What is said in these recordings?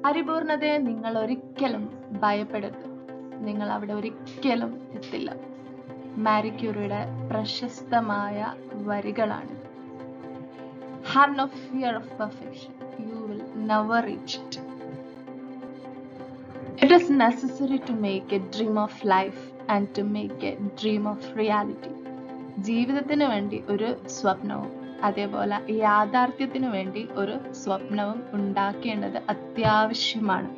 പരിപൂർണതയെ നിങ്ങൾ ഒരിക്കലും ഭയപ്പെടരുത് നിങ്ങൾ അവിടെ ഒരിക്കലും എത്തില്ല മാരി ക്യൂറിയുടെ പ്രശസ്തമായ വരികളാണ് have no fear of perfection you will never reach it it is necessary to make a dream of life and to make a dream of reality ജീവിതത്തിന് വേണ്ടി ഒരു സ്വപ്നവും അതേപോലെ യാഥാർത്ഥ്യത്തിന് വേണ്ടി ഒരു സ്വപ്നവും ഉണ്ടാക്കേണ്ടത് അത്യാവശ്യമാണ്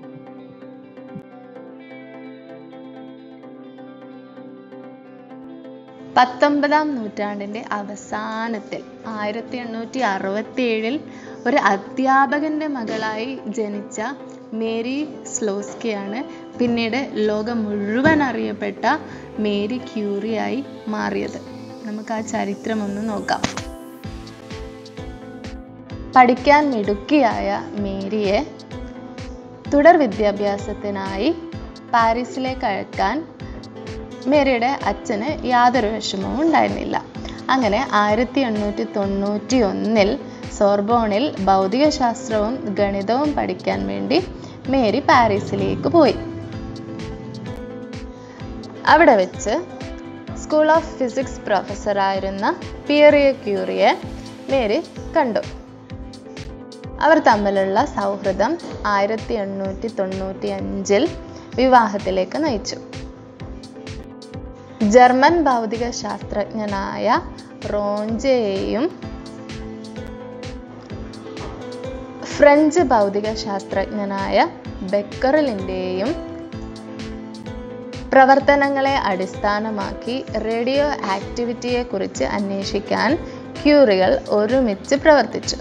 പത്തൊമ്പതാം നൂറ്റാണ്ടിന്റെ അവസാനത്തിൽ ആയിരത്തി എണ്ണൂറ്റി അറുപത്തി ഏഴിൽ ഒരു അധ്യാപകന്റെ മകളായി ജനിച്ച മേരി സ്ലോസ്കിയാണ് പിന്നീട് ലോകം മുഴുവൻ അറിയപ്പെട്ട മേരി ക്യൂറിയായി മാറിയത് നമുക്ക് ആ ചരിത്രം ഒന്ന് നോക്കാം പഠിക്കാൻ മിടുക്കിയായ മേരിയെ തുടർ വിദ്യാഭ്യാസത്തിനായി പാരീസിലേക്ക് അയക്കാൻ മേരിയുടെ അച്ഛന് യാതൊരു വിഷമവും ഉണ്ടായിരുന്നില്ല അങ്ങനെ ആയിരത്തി എണ്ണൂറ്റി തൊണ്ണൂറ്റി ഒന്നിൽ സോർബോണിൽ ഭൗതികശാസ്ത്രവും ഗണിതവും പഠിക്കാൻ വേണ്ടി മേരി പാരീസിലേക്ക് പോയി അവിടെ വെച്ച് സ്കൂൾ ഓഫ് ഫിസിക്സ് പ്രൊഫസറായിരുന്ന പിയറിയ ക്യൂറിയെ മേരി കണ്ടു അവർ തമ്മിലുള്ള സൗഹൃദം ആയിരത്തി എണ്ണൂറ്റി തൊണ്ണൂറ്റി അഞ്ചിൽ വിവാഹത്തിലേക്ക് നയിച്ചു ജർമ്മൻ ഭൗതിക ശാസ്ത്രജ്ഞനായ റോഞ്ചയെയും ഫ്രഞ്ച് ഭൗതിക ശാസ്ത്രജ്ഞനായ ബെക്കറലിൻ്റെയും പ്രവർത്തനങ്ങളെ അടിസ്ഥാനമാക്കി റേഡിയോ ആക്ടിവിറ്റിയെ കുറിച്ച് അന്വേഷിക്കാൻ ക്യൂറികൾ ഒരുമിച്ച് പ്രവർത്തിച്ചു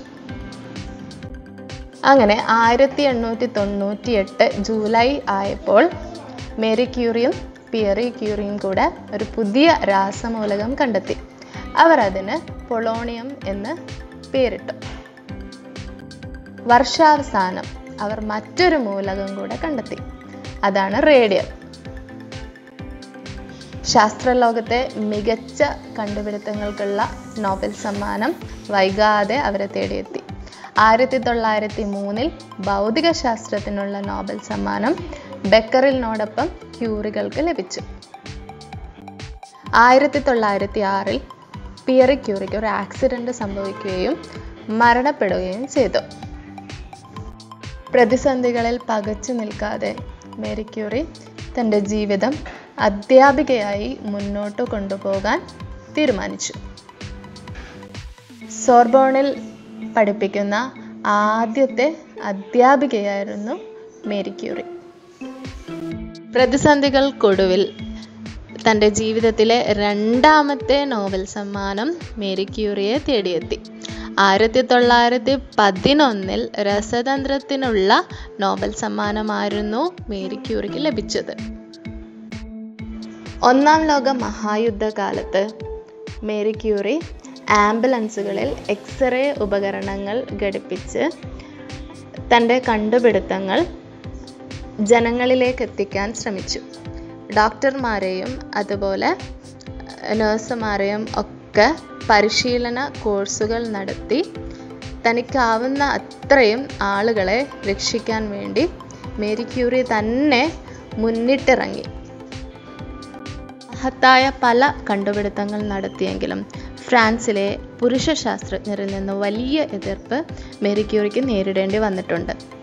അങ്ങനെ ആയിരത്തി എണ്ണൂറ്റി തൊണ്ണൂറ്റി എട്ട് ജൂലൈ ആയപ്പോൾ മേരി ക്യൂറിയും പിയറി ക്യൂറിയും കൂടെ ഒരു പുതിയ രാസമൂലകം കണ്ടെത്തി അവർ അതിന് പൊളോണിയം എന്ന് പേരിട്ടു വർഷാവസാനം അവർ മറ്റൊരു മൂലകം കൂടെ കണ്ടെത്തി അതാണ് റേഡിയം ശാസ്ത്രലോകത്തെ മികച്ച കണ്ടുപിടുത്തങ്ങൾക്കുള്ള നോബൽ സമ്മാനം വൈകാതെ അവരെ തേടിയെത്തി ആയിരത്തി തൊള്ളായിരത്തി മൂന്നിൽ ഭൗതിക ശാസ്ത്രത്തിനുള്ള നോബൽ സമ്മാനം ബെക്കറിലിനോടൊപ്പം ക്യൂറികൾക്ക് ലഭിച്ചു ആയിരത്തി തൊള്ളായിരത്തി ആറിൽ പിയറി ക്യൂറിക്ക് ഒരു ആക്സിഡന്റ് സംഭവിക്കുകയും മരണപ്പെടുകയും ചെയ്തു പ്രതിസന്ധികളിൽ പകച്ചു നിൽക്കാതെ മേരി ക്യൂറി തൻ്റെ ജീവിതം അധ്യാപികയായി മുന്നോട്ട് കൊണ്ടുപോകാൻ തീരുമാനിച്ചു സോർബോണിൽ പഠിപ്പിക്കുന്ന ആദ്യത്തെ അധ്യാപികയായിരുന്നു മേരി ക്യൂറി പ്രതിസന്ധികൾക്കൊടുവിൽ തൻ്റെ ജീവിതത്തിലെ രണ്ടാമത്തെ നോബൽ സമ്മാനം മേരി ക്യൂറിയെ തേടിയെത്തി ആയിരത്തി തൊള്ളായിരത്തി പതിനൊന്നിൽ രസതന്ത്രത്തിനുള്ള നോബൽ സമ്മാനമായിരുന്നു മേരി ക്യൂറിക്ക് ലഭിച്ചത് ഒന്നാം ലോക മഹായുദ്ധകാലത്ത് മേരി ക്യൂറി ആംബുലൻസുകളിൽ എക്സ്റേ ഉപകരണങ്ങൾ ഘടിപ്പിച്ച് തൻ്റെ കണ്ടുപിടുത്തങ്ങൾ ജനങ്ങളിലേക്ക് എത്തിക്കാൻ ശ്രമിച്ചു ഡോക്ടർമാരെയും അതുപോലെ നഴ്സുമാരെയും ഒക്കെ പരിശീലന കോഴ്സുകൾ നടത്തി തനിക്കാവുന്ന അത്രയും ആളുകളെ രക്ഷിക്കാൻ വേണ്ടി മേരി ക്യൂറി തന്നെ മുന്നിട്ടിറങ്ങി മഹത്തായ പല കണ്ടുപിടുത്തങ്ങൾ നടത്തിയെങ്കിലും ഫ്രാൻസിലെ പുരുഷ ശാസ്ത്രജ്ഞരിൽ നിന്ന് വലിയ എതിർപ്പ് മേരി ക്യൂറിക്ക് നേരിടേണ്ടി വന്നിട്ടുണ്ട്